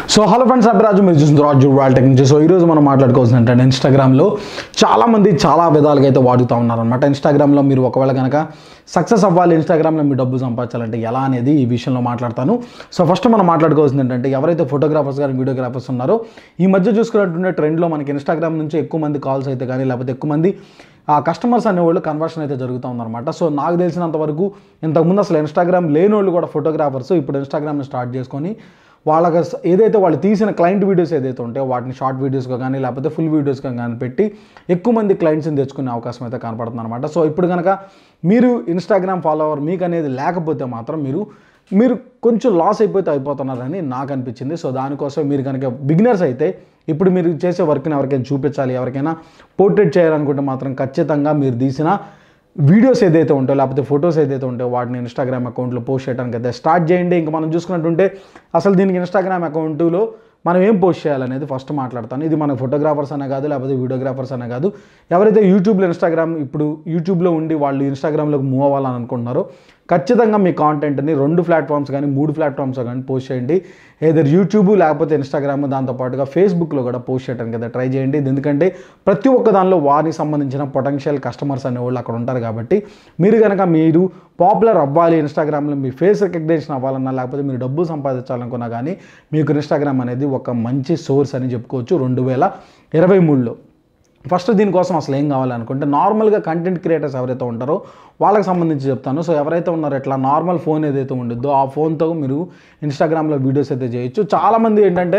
so hello friends అభిరాజు మీరు చూసిన రాజు రాయల్ టెక్ నుంచి సో ఈరోజు మనం మాట్లాడుకోవాల్సిన ఏంటంటే ఇన్స్టాగ్రామ్లో చాలామంది చాలా విధాలుగా అయితే వాడుతూ ఉన్నారనమాట ఇన్స్టాగ్రామ్లో మీరు ఒకవేళ కనుక సక్సెస్ అవ్వాలి ఇన్స్టాగ్రామ్లో మీ డబ్బు సంపాదించాలంటే ఎలా అనేది ఈ విషయంలో మాట్లాడతాను సో ఫస్ట్ మనం మాట్లాడుకోవాల్సింది ఏంటంటే ఎవరైతే ఫోటోగ్రాఫర్స్ కానీ వీడియోగ్రాఫర్స్ ఉన్నారో ఈ మధ్య చూసుకున్నట్టుండే ట్రెండ్లో మనకి ఇన్స్టాగ్రామ్ నుంచి ఎక్కువ మంది కాల్స్ అయితే కానీ లేకపోతే ఎక్కువ మంది ఆ కస్టమర్స్ అనేవాళ్ళు కన్వర్షన్ అయితే జరుగుతూ ఉందన్నమాట సో నాకు తెలిసినంత వరకు ఇంతకుముందు అసలు ఇన్స్టాగ్రామ్ లేని వాళ్ళు కూడా ఫోటోగ్రాఫర్స్ ఇప్పుడు ఇన్స్టాగ్రామ్ని స్టార్ట్ చేసుకొని వాళ్ళకి స- ఏదైతే వాళ్ళు తీసిన క్లయింట్ వీడియోస్ ఏదైతే ఉంటాయో వాటిని షార్ట్ వీడియోస్గా కానీ లేకపోతే ఫుల్ వీడియోస్గా కానీ పెట్టి ఎక్కువ మంది క్లయింట్స్ని తెచ్చుకునే అవకాశం అయితే కనపడుతుంది అనమాట సో ఇప్పుడు కనుక మీరు ఇన్స్టాగ్రామ్ ఫాలోవర్ మీకు అనేది లేకపోతే మాత్రం మీరు మీరు కొంచెం లాస్ అయిపోతే అయిపోతున్నారని నాకు అనిపించింది సో దానికోసం మీరు కనుక బిగినర్స్ అయితే ఇప్పుడు మీరు చేసే వర్క్ని ఎవరికైనా చూపించాలి ఎవరికైనా పోర్ట్రేట్ చేయాలనుకుంటే మాత్రం ఖచ్చితంగా మీరు తీసిన వీడియోస్ ఏదైతే ఉంటాయో లేకపోతే ఫొటోస్ ఏదైతే ఉంటాయో వాటిని ఇన్స్టాగ్రామ్ అకౌంట్లో పోస్ట్ చేయడానికి అయితే స్టార్ట్ చేయండి ఇంకా మనం చూసుకున్నట్టుంటే అసలు దీనికి ఇన్స్టాగ్రామ్ అకౌంట్లో మనం ఏం పోస్ట్ చేయాలనేది ఫస్ట్ మాట్లాడతాను ఇది మన ఫోటోగ్రాఫర్స్ అనే కాదు లేకపోతే వీడియోగ్రాఫర్స్ అనే కాదు ఎవరైతే యూట్యూబ్లో ఇన్స్టాగ్రామ్ ఇప్పుడు యూట్యూబ్లో ఉండి వాళ్ళు ఇన్స్టాగ్రామ్లోకి మూవ్ అవ్వాలని అనుకుంటున్నారో ఖచ్చితంగా మీ కాంటెంట్ని రెండు ప్లాట్ఫామ్స్ కానీ మూడు ప్లాట్ఫామ్స్ కానీ పోస్ట్ చేయండి ఏదర్ యూట్యూబ్ లేకపోతే ఇన్స్టాగ్రామ్ దాంతోపాటుగా ఫేస్బుక్లో కూడా పోస్ట్ చేయడానికి అయితే ట్రై చేయండి ఇది ఎందుకంటే ప్రతి ఒక్క దానిలో వారికి సంబంధించిన పొటెన్షియల్ కస్టమర్స్ అనేవాళ్ళు అక్కడ ఉంటారు కాబట్టి మీరు కనుక మీరు పాపులర్ అవ్వాలి ఇన్స్టాగ్రామ్లో మీ ఫేస్ రికగ్నేషన్ అవ్వాలన్నా లేకపోతే మీరు డబ్బు సంపాదించాలనుకున్నా కానీ మీకు ఇన్స్టాగ్రామ్ అనేది ఒక మంచి సోర్స్ అని చెప్పుకోవచ్చు రెండు వేల ఇరవై మూడులో ఫస్ట్ దీనికోసం అసలు ఏం కావాలనుకుంటే నార్మల్గా కంటెంట్ క్రియేటర్స్ ఎవరైతే ఉంటారో వాళ్ళకి సంబంధించి చెప్తాను సో ఎవరైతే ఉన్నారో ఇట్లా నార్మల్ ఫోన్ ఏదైతే ఉండిద్దో ఆ ఫోన్తో మీరు ఇన్స్టాగ్రామ్లో వీడియోస్ అయితే చేయొచ్చు చాలామంది ఏంటంటే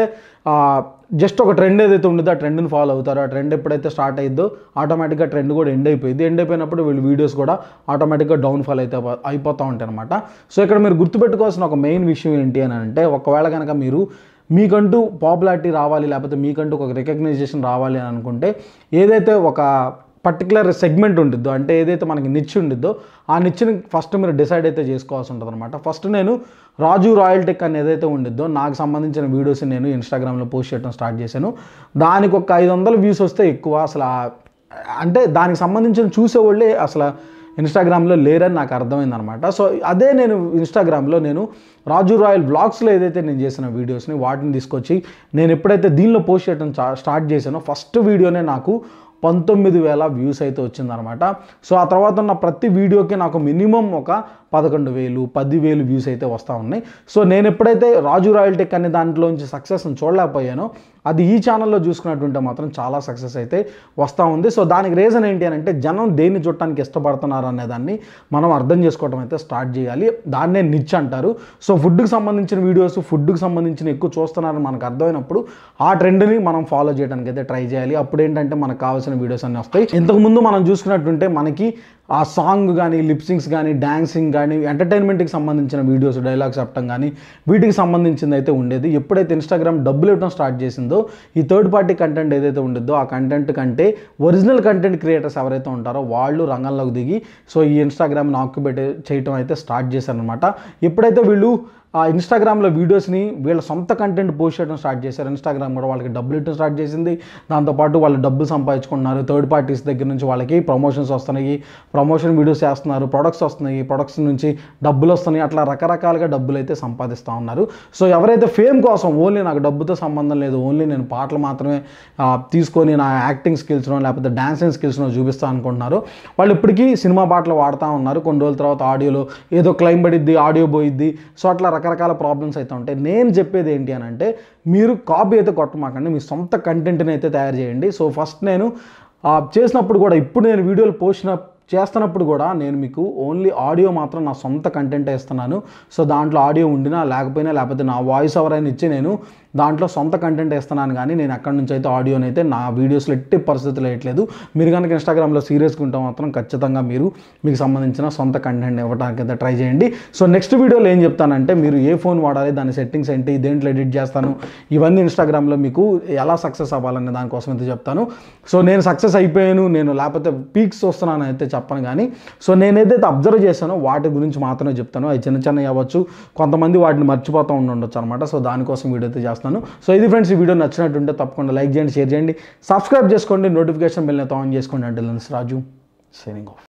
జస్ట్ ఒక ట్రెండ్ ఏదైతే ఉండిద్దో ఆ ట్రెండ్ని ఫాలో అవుతారో ఆ ట్రెండ్ ఎప్పుడైతే స్టార్ట్ అయ్యిద్దో ఆటోమేటిక్గా ట్రెండ్ కూడా ఎండ్ అయిపోయింది ఎండ్ అయిపోయినప్పుడు వీళ్ళు వీడియోస్ కూడా ఆటోమేటిక్గా డౌన్ఫాల్ అయితే అవ- అయిపోతూ ఉంటాయి అనమాట సో ఇక్కడ మీరు గుర్తుపెట్టుకోవాల్సిన ఒక మెయిన్ విషయం ఏంటి అని అంటే ఒకవేళ కనుక మీరు మీకంటూ పాపులారిటీ రావాలి లేకపోతే మీకంటూ ఒక రికగ్నైజేషన్ రావాలి అని అనుకుంటే ఏదైతే ఒక పర్టికులర్ సెగ్మెంట్ ఉండిద్దో అంటే ఏదైతే మనకి నిచ్ ఉండిద్దో ఆ నిచ్ని ఫస్ట్ మీరు డిసైడ్ అయితే చేసుకోవాల్సి ఉంటుంది అనమాట ఫస్ట్ నేను రాజు రాయల్ టెక్ అని ఏదైతే ఉండిద్దో నాకు సంబంధించిన వీడియోస్ నేను ఇన్స్టాగ్రామ్లో పోస్ట్ చేయడం స్టార్ట్ చేశాను దానికి ఒక ఐదు వందల వ్యూస్ వస్తే ఎక్కువ అసలు ఆ- అంటే దానికి సంబంధించిన చూసేవాళ్ళే అసలు ఇన్స్టాగ్రామ్లో లేరని నాకు అర్థమైంది అనమాట సో అదే నేను ఇన్స్టాగ్రామ్లో నేను రాజు రాయల్ బ్లాగ్స్లో ఏదైతే నేను చేసిన వీడియోస్ని వాటిని తీసుకొచ్చి నేను ఎప్పుడైతే దీనిలో పోస్ట్ చేయడం చా- స్టార్ట్ చేశానో ఫస్ట్ వీడియోనే నాకు పంతొమ్మిది వేల వ్యూస్ అయితే వచ్చిందనమాట సో ఆ తర్వాత ఉన్న ప్రతి వీడియోకి నాకు మినిమం ఒక పదకొండు వేలు పదివేలు వ్యూస్ అయితే వస్తూ ఉన్నాయి సో నేను ఎప్పుడైతే రాజు రాయల్ టెక్ అనే దాంట్లోంచి సక్సెస్ని చూడలేకపోయానో అది ఈ ఛానల్లో చూసుకున్నట్టుంటే మాత్రం చాలా సక్సెస్ అయితే వస్తూ ఉంది సో దానికి రీజన్ ఏంటి అని అంటే జనం దేన్ని చూడటానికి ఇష్టపడుతున్నారు అనే దాన్ని మనం అర్థం చేసుకోవడం అయితే స్టార్ట్ చేయాలి దాన్నే నిచ్ అంటారు సో ఫుడ్కి సంబంధించిన వీడియోస్ ఫుడ్కి సంబంధించిన ఎక్కువ చూస్తున్నారని మనకు అర్థమైనప్పుడు ఆ ట్రెండ్ని మనం ఫాలో చేయడానికి అయితే ట్రై చేయాలి అప్పుడు ఏంటంటే మనకు కావాల్సిన వీడియోస్ అన్నీ వస్తాయి ఇంతకుముందు మనం చూసుకున్నట్టుంటే మనకి ఆ సాంగ్ కానీ లిప్సింగ్స్ కానీ డాన్సింగ్ కానీ ఎంటర్టైన్మెంట్కి సంబంధించిన వీడియోస్ డైలాగ్స్ చెప్పడం కానీ వీటికి సంబంధించింది అయితే ఉండేది ఎప్పుడైతే ఇన్స్టాగ్రామ్ డబ్బులు ఇవ్వడం స్టార్ట్ చేసిందో ఈ థర్డ్ పార్టీ కంటెంట్ ఏదైతే ఉండిద్దో ఆ కంటెంట్ కంటే ఒరిజినల్ కంటెంట్ క్రియేటర్స్ ఎవరైతే ఉంటారో వాళ్ళు రంగంలోకి దిగి సో ఈ ఇన్స్టాగ్రామ్ని ఆక్యుపేట్ చేయటం అయితే స్టార్ట్ చేశారనమాట ఎప్పుడైతే వీళ్ళు ఆ ఇన్స్టాగ్రామ్లో వీడియోస్ని వీళ్ళ సొంత కంటెంట్ పోస్ట్ చేయడం స్టార్ట్ చేశారు ఇన్స్టాగ్రామ్ కూడా వాళ్ళకి డబ్బులు ఇవ్వడం స్టార్ట్ చేసింది దాంతోపాటు వాళ్ళు డబ్బులు సంపాదించుకుంటున్నారు థర్డ్ పార్టీస్ దగ్గర నుంచి వాళ్ళకి ప్రమోషన్స్ వస్తున్నాయి ప్రమోషన్ వీడియోస్ చేస్తున్నారు ప్రొడక్ట్స్ వస్తున్నాయి ప్రొడక్ట్స్ నుంచి డబ్బులు వస్తున్నాయి అట్లా రకరకాలుగా డబ్బులు అయితే సంపాదిస్తూ ఉన్నారు సో ఎవరైతే ఫేమ్ కోసం ఓన్లీ నాకు డబ్బుతో సంబంధం లేదు ఓన్లీ నేను పాటలు మాత్రమే ఆ, తీసుకొని నా యాక్టింగ్ స్కిల్స్నో లేకపోతే డాన్సింగ్ స్కిల్స్నో చూపిస్తా అనుకుంటున్నారు వాళ్ళు ఇప్పటికీ సినిమా పాటలు వాడుతూ ఉన్నారు కొన్ని రోజుల తర్వాత ఆడియోలో ఏదో క్లైమ్ పడిద్ది ఆడియో పోయిద్ది సో అట్లా రకరకాల ప్రాబ్లమ్స్ అయితే ఉంటాయి నేను చెప్పేది ఏంటి అని అంటే మీరు కాపీ అయితే కొట్టమాకండి మీ సొంత కంటెంట్ని అయితే తయారు చేయండి సో ఫస్ట్ నేను ఆ, చేసినప్పుడు కూడా ఇప్పుడు నేను వీడియోలు పోసిన చేస్తున్నప్పుడు కూడా నేను మీకు ఓన్లీ ఆడియో మాత్రం నా సొంత కంటెంట్ ఇస్తున్నాను సో దాంట్లో ఆడియో ఉండినా లేకపోయినా లేకపోతే నా వాయిస్ ఓవర్ అయినా ఇచ్చి నేను దాంట్లో సొంత కంటెంట్ ఇస్తున్నాను కానీ నేను అక్కడి నుంచి అయితే ఆడియోని అయితే నా వీడియోస్లో ఎట్టి పరిస్థితులు వేయట్లేదు మీరు కనుక ఇన్స్టాగ్రామ్లో సీరియస్గా ఉంటే మాత్రం ఖచ్చితంగా మీరు మీకు సంబంధించిన సొంత కంటెంట్ ఇవ్వడానికి అయితే ట్రై చేయండి సో నెక్స్ట్ వీడియోలో ఏం చెప్తానంటే మీరు ఏ ఫోన్ వాడాలి దాని సెట్టింగ్స్ ఏంటి దేంట్లో ఎడిట్ చేస్తాను ఇవన్నీ ఇన్స్టాగ్రామ్లో మీకు ఎలా సక్సెస్ అవ్వాలనే దానికోసం అయితే చెప్తాను సో నేను సక్సెస్ అయిపోయాను నేను లేకపోతే పీక్స్ వస్తున్నాను అయితే చెప్పను కానీ సో నేను ఏదైతే అబ్జర్వ్ చేశానో వాటి గురించి మాత్రమే చెప్తాను అవి చిన్న చిన్నవి అవ్వచ్చు కొంతమంది వాటిని మర్చిపోతూ ఉండొచ్చు అనమాట సో దానికోసం వీడియో అయితే చేస్తాను సో ఇది ఫ్రెండ్స్ ఈ వీడియో నచ్చినట్టుంటే తప్పకుండా లైక్ చేయండి షేర్ చేయండి సబ్స్క్రైబ్ చేసుకోండి నోటిఫికేషన్ బెల్ అయితే ఆన్ చేసుకోండి అంటే రాజు సైనింగ్ ఆఫ్